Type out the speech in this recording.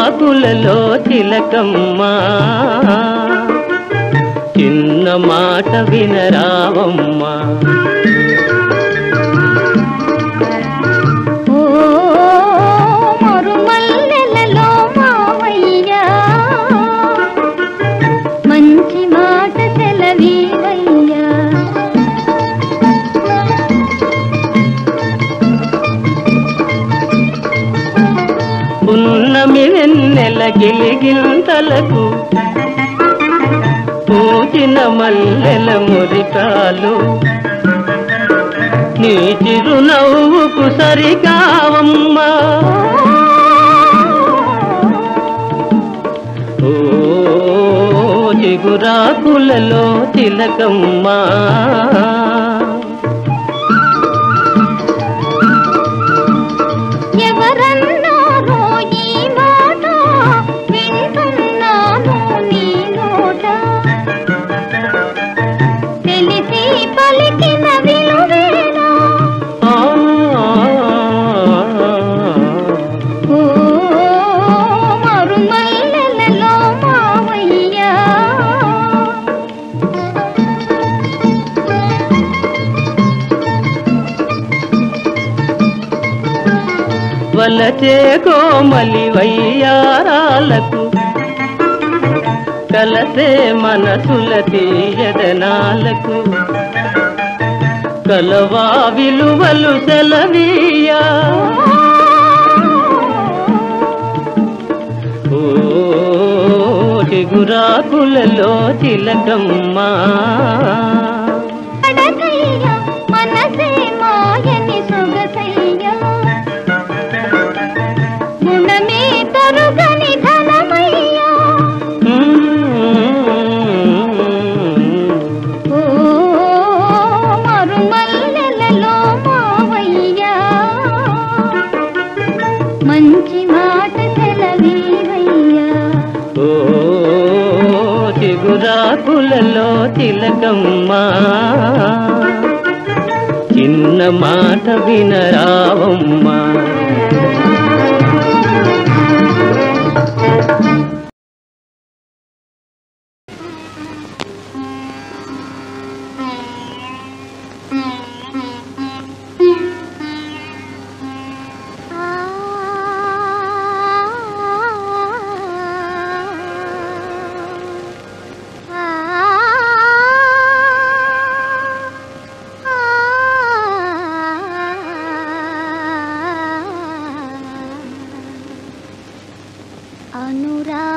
చిగురాకులలో తిలకమ్మా చిన్న మాట వినరావమ్మా ఓ మరుమల్లెలలో మావయ్యా మంచి మాట సెలవీవయ్యా పున్నమి వెన్నెల గిలిగింతలకు పూచిన మల్లెల మురికాలు నీ చిరునవ్వుకు సరికావమ్మా ఓ చిగురాకులలో తిలకమ్మా ఎవరన్నారో ఈ మాట వింటున్నాను నీ నోట తెలిసి పలికిన విలువేనా ఆ, ఓ మరుమల్లెలలో మావయ్యా వలచే కోమలి వయ్యారాలకు కలసే మనసుల తీయదనాలకు కలవా విలువలు సెలవీయా ఓ చిగురాకులలో చిలకమ్మా అడగయ్య మనసే మాయని సొగసయ్య గుణమే తరుగని ధనమయ్యా ఓ మరుమల్లెలలో మావయ్యా మంచి మాట సెలవీవయ్యా ఓ చిగురాకులలో తిలకమ్మా చిన్న మాట వినరావమ్మా అనురా